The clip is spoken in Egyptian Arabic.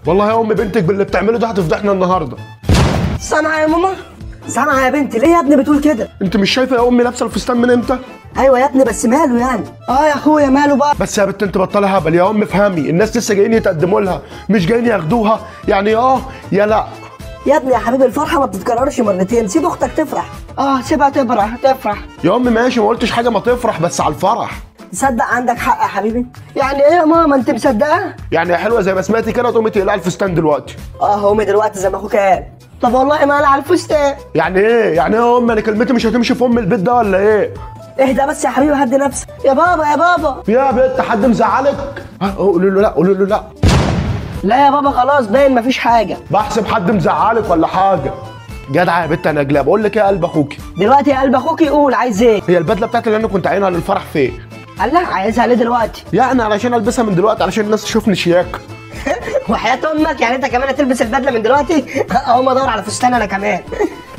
والله يا ام بنتك باللي بتعمله ده هتفضحنا النهارده سامعه يا ماما سامعه يا بنتي ليه يا ابني بتقول كده انت مش شايفه يا امي لابسه الفستان من امتى ايوه يا ابني بس ماله يعني اه يا اخويا ماله بقى بس يا بنت انت بطلي هبل يا ام افهمي الناس لسه جايين يتقدموا لها مش جايين ياخدوها يعني اه يا لا يا ابني يا حبيبي الفرحه ما بتتكررش مرتين سيب اختك تفرح اه سيبها تفرح تفرح يا ام ماشي ما قلتش حاجه ما تفرح بس على الفرح تصدق عندك حق يا حبيبي يعني ايه يا ماما انت مصدقه يعني يا حلوه زي ما سمعتي كده تقومي تقلعي الفستان دلوقتي اه قومي دلوقتي زي ما اخوك قال طب والله ما انا على الفستان يعني ايه يعني ايه يا ام انا كلمتي مش هتمشي في ام البيت ده ولا ايه اهدى بس يا حبيبي هدي نفسك يا بابا يا بابا يا بنت حد مزعلك ها، قولي له لا قولي له لا لا يا بابا خلاص باين مفيش حاجه بحسب حد مزعلك ولا حاجه جدع يا بنت انا نجلاء بقول لك ايه يا قلب اخوكي دلوقتي يا قلب اخوك يقول عايز ايه هي البدله بتاعتي اللي انا كنت عينها للفرح فين قال لك عايزها ليه دلوقتي يعني علشان البسها من دلوقتي علشان الناس تشوفني شياك وحياة امك يعني انت كمان هتلبس البدله من دلوقتي اقوم ادور على فستان انا كمان